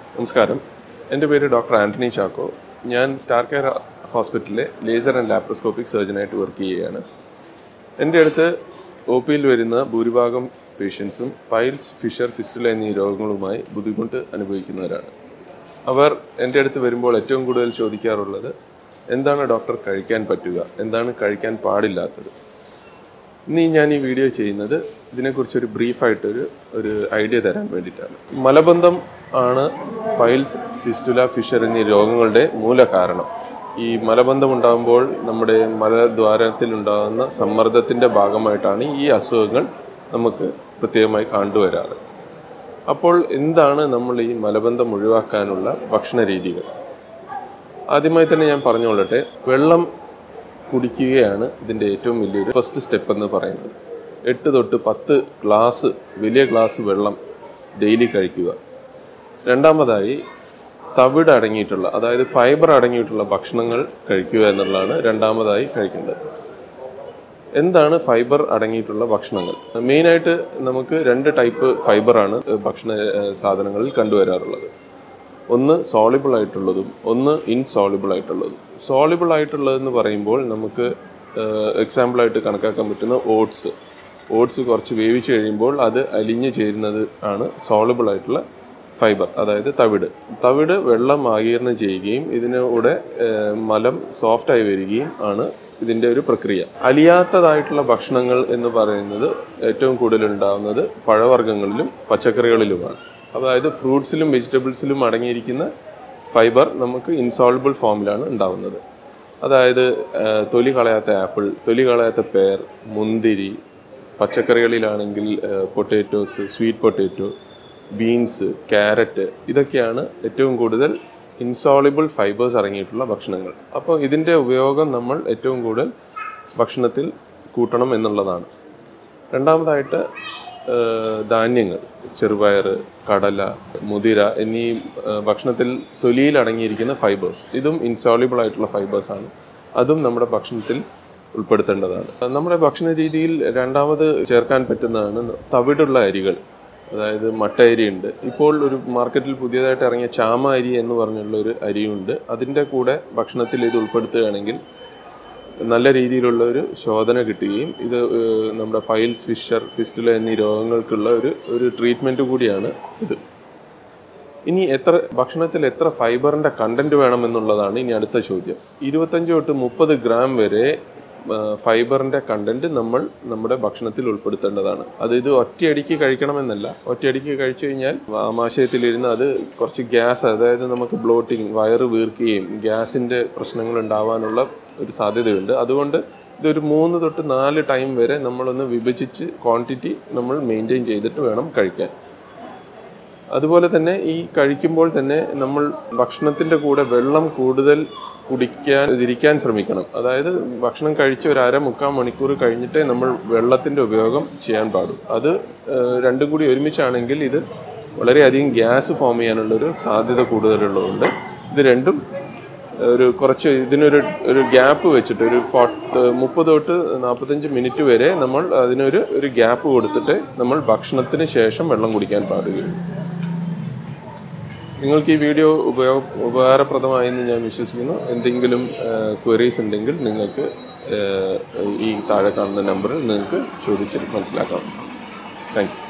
നമസ്കാരം എൻ്റെ പേര് ഡോക്ടർ ആൻ്റണി ചാക്കോ ഞാൻ സ്റ്റാർ കെയർ ഹോസ്പിറ്റലിലെ ലേസർ ആൻഡ് ലാപ്രോസ്കോപ്പിക് സർജനായിട്ട് വർക്ക് ചെയ്യുകയാണ് എൻ്റെ അടുത്ത് ഒ പിയിൽ വരുന്ന ഭൂരിഭാഗം പേഷ്യൻസും പൈൽസ് ഫിഷർ ഫിസ്റ്റുല എന്നീ രോഗങ്ങളുമായി ബുദ്ധിമുട്ട് അനുഭവിക്കുന്നവരാണ് അവർ എൻ്റെ അടുത്ത് വരുമ്പോൾ ഏറ്റവും കൂടുതൽ ചോദിക്കാറുള്ളത് എന്താണ് ഡോക്ടർ കഴിക്കാൻ പറ്റുക എന്താണ് കഴിക്കാൻ പാടില്ലാത്തത് ഇന്ന് ഞാൻ ഈ വീഡിയോ ചെയ്യുന്നത് ഇതിനെക്കുറിച്ച് ഒരു ബ്രീഫായിട്ടൊരു ഒരു ഐഡിയ തരാൻ വേണ്ടിയിട്ടാണ് മലബന്ധം ആണ് പൈൽസ് ഫിസ്റ്റുല ഫിഷർ എന്നീ രോഗങ്ങളുടെ മൂല കാരണം ഈ മലബന്ധം ഉണ്ടാകുമ്പോൾ നമ്മുടെ മലദ്വാരത്തിൽ ഉണ്ടാകുന്ന സമ്മർദ്ദത്തിൻ്റെ ഭാഗമായിട്ടാണ് ഈ അസുഖങ്ങൾ നമുക്ക് പ്രത്യേകമായി കണ്ടുവരാറ് അപ്പോൾ എന്താണ് നമ്മൾ ഈ മലബന്ധം ഒഴിവാക്കാനുള്ള ഭക്ഷണ രീതികൾ ആദ്യമായി തന്നെ ഞാൻ പറഞ്ഞുകൊള്ളട്ടെ വെള്ളം കുടിക്കുകയാണ് ഇതിൻ്റെ ഏറ്റവും വലിയൊരു ഫസ്റ്റ് സ്റ്റെപ്പ് എന്ന് പറയുന്നത് എട്ട് തൊട്ട് പത്ത് ഗ്ലാസ് വലിയ ഗ്ലാസ് വെള്ളം ഡെയിലി കഴിക്കുക രണ്ടാമതായി തവിട് അടങ്ങിയിട്ടുള്ള അതായത് ഫൈബർ അടങ്ങിയിട്ടുള്ള ഭക്ഷണങ്ങൾ കഴിക്കുക എന്നുള്ളതാണ് രണ്ടാമതായി കഴിക്കേണ്ടത് എന്താണ് ഫൈബർ അടങ്ങിയിട്ടുള്ള ഭക്ഷണങ്ങൾ മെയിനായിട്ട് നമുക്ക് രണ്ട് ടൈപ്പ് ഫൈബറാണ് ഭക്ഷണ ഏഹ്, സാധനങ്ങളിൽ കണ്ടുവരാറുള്ളത് ഒന്ന് സോളിബിൾ ആയിട്ടുള്ളതും ഒന്ന് ഇൻസോളിബിൾ ആയിട്ടുള്ളതും സോളിബിൾ ആയിട്ടുള്ളതെന്ന് പറയുമ്പോൾ നമുക്ക് എക്സാമ്പിൾ ആയിട്ട് കണക്കാക്കാൻ പറ്റുന്ന ഓട്സ് ഓട്സ് കുറച്ച് വേവിച്ച് കഴിയുമ്പോൾ അത് അലിഞ്ഞു ചേരുന്നത് ആണ് സോളിബിൾ ആയിട്ടുള്ള ഫൈബർ അതായത് തവിട് തവിട് വെള്ളം ആഗീരണം ചെയ്യുകയും ഇതിനൂടെ ഏഹ്, മലം സോഫ്റ്റായി വരികയും ആണ് ഇതിൻ്റെ ഒരു പ്രക്രിയ അലിയാത്തതായിട്ടുള്ള ഭക്ഷണങ്ങൾ എന്ന് പറയുന്നത് ഏറ്റവും കൂടുതൽ ഉണ്ടാകുന്നത് പഴവർഗ്ഗങ്ങളിലും പച്ചക്കറികളിലുമാണ് അതായത് ഫ്രൂട്ട്സിലും വെജിറ്റബിൾസിലും അടങ്ങിയിരിക്കുന്ന ഫൈബർ നമുക്ക് ഇൻസോൾബിൾ ഫോമിലാണ് ഉണ്ടാവുന്നത് അതായത് ആ, തൊലി കളയാത്ത ആപ്പിൾ തൊലി കളയാത്ത പേർ മുന്തിരി പച്ചക്കറികളിലാണെങ്കിൽ potatoes sweet potato beans carrot ഇതൊക്കെയാണ് ഏറ്റവും കൂടുതൽ ഇൻസോളിബിൾ ഫൈബേഴ്സ് അടങ്ങിയിട്ടുള്ള ഭക്ഷണങ്ങൾ അപ്പോൾ ഇതിൻ്റെ ഉപയോഗം നമ്മൾ ഏറ്റവും കൂടുതൽ ഭക്ഷണത്തിൽ കൂട്ടണം എന്നുള്ളതാണ് രണ്ടാമതായിട്ട് ആ, ധാന്യങ്ങൾ ചെറുപയർ കടല മുതിര എന്നീ ആ, ഭക്ഷണത്തിൽ തൊലിയിൽ അടങ്ങിയിരിക്കുന്ന ഫൈബേഴ്സ് ഇതും ഇൻസോളിബിൾ ആയിട്ടുള്ള ഫൈബേഴ്സ് ആണ് അതും നമ്മുടെ ഭക്ഷണത്തിൽ ഉൾപ്പെടുത്തേണ്ടതാണ് നമ്മുടെ ഭക്ഷണ രീതിയിൽ രണ്ടാമത് ചേർക്കാൻ പറ്റുന്നതാണ് തവിടുള്ള അരികൾ അതായത് മട്ട അരി ഉണ്ട് ഇപ്പോൾ ഒരു മാർക്കറ്റിൽ പുതിയതായിട്ട് ഇറങ്ങിയ ചാമ അരി എന്ന് പറഞ്ഞുള്ള ഒരു അരിയുണ്ട് അതിൻ്റെ കൂടെ ഭക്ഷണത്തിൽ ഇത് ഉൾപ്പെടുത്തുകയാണെങ്കിൽ നല്ല രീതിയിലുള്ള ഒരു ശോധന കിട്ടുകയും ഇത് ഏഹ്, നമ്മുടെ പൈൽസ് ഫിഷർ ഫിസ്റ്റുല എന്നീ രോഗങ്ങൾക്കുള്ള ഒരു ഒരു ട്രീറ്റ്മെൻറ്റ് കൂടിയാണ് ഇത് ഇനി എത്ര ഭക്ഷണത്തിൽ എത്ര ഫൈബറിൻ്റെ കണ്ടന്റ് വേണമെന്നുള്ളതാണ് ഇനി അടുത്ത ചോദ്യം ഇരുപത്തഞ്ച് തൊട്ട് മുപ്പത് ഗ്രാം വരെ ഫൈബറിൻ്റെ കണ്ടന്റ് നമ്മൾ നമ്മുടെ ഭക്ഷണത്തിൽ ഉൾപ്പെടുത്തേണ്ടതാണ് അത് ഇത് ഒറ്റയടിക്ക് കഴിക്കണമെന്നല്ല ഒറ്റയടിക്ക് കഴിച്ചു കഴിഞ്ഞാൽ ആമാശയത്തിലിരുന്ന് അത് കുറച്ച് ഗ്യാസ് അതായത് നമുക്ക് ബ്ലോട്ടിങ് വയറ് വീർക്കുകയും ഗ്യാസിൻ്റെ പ്രശ്നങ്ങൾ ഉണ്ടാവാനുള്ള ഒരു സാധ്യതയുണ്ട് അതുകൊണ്ട് ഇതൊരു മൂന്ന് തൊട്ട് നാല് ടൈം വരെ നമ്മളൊന്ന് വിഭജിച്ച് ക്വാണ്ടിറ്റി നമ്മൾ മെയിൻറ്റെയിൻ ചെയ്തിട്ട് വേണം കഴിക്കാൻ അതുപോലെ തന്നെ ഈ കഴിക്കുമ്പോൾ തന്നെ നമ്മൾ ഭക്ഷണത്തിൻ്റെ കൂടെ വെള്ളം കൂടുതൽ കുടിക്കാൻ ഇരിക്കാൻ ശ്രമിക്കണം അതായത് ഭക്ഷണം കഴിച്ച് ഒരു അര മുക്കാൽ മണിക്കൂർ കഴിഞ്ഞിട്ടേ നമ്മൾ വെള്ളത്തിൻ്റെ ഉപയോഗം ചെയ്യാൻ പാടും അത് ഏഹ്, രണ്ടും കൂടി ഒരുമിച്ചാണെങ്കിൽ ഇത് വളരെയധികം ഗ്യാസ് ഫോം ചെയ്യാനുള്ളൊരു സാധ്യത കൂടുതലുള്ളതുകൊണ്ട് ഇത് രണ്ടും ഒരു കുറച്ച് ഇതിനൊരു ഒരു ഗ്യാപ്പ് വെച്ചിട്ട് ഒരു ഫോർട്ട് മുപ്പത് തൊട്ട് നാൽപ്പത്തഞ്ച് മിനിറ്റ് വരെ നമ്മൾ അതിനൊരു ഒരു ഗ്യാപ്പ് കൊടുത്തിട്ട് നമ്മൾ ഭക്ഷണത്തിന് ശേഷം വെള്ളം കുടിക്കാൻ പാടുകയുള്ളൂ നിങ്ങൾക്ക് ഈ വീഡിയോ ഉപയോഗ ഉപകാരപ്രദമായെന്ന് ഞാൻ വിശ്വസിക്കുന്നു എന്തെങ്കിലും ക്വയറീസ് ഉണ്ടെങ്കിൽ നിങ്ങൾക്ക് ഏഹ്, ഈ താഴെ കാണുന്ന നമ്പറിൽ നിങ്ങൾക്ക് ചോദിച്ച് മനസ്സിലാക്കാം താങ്ക് യു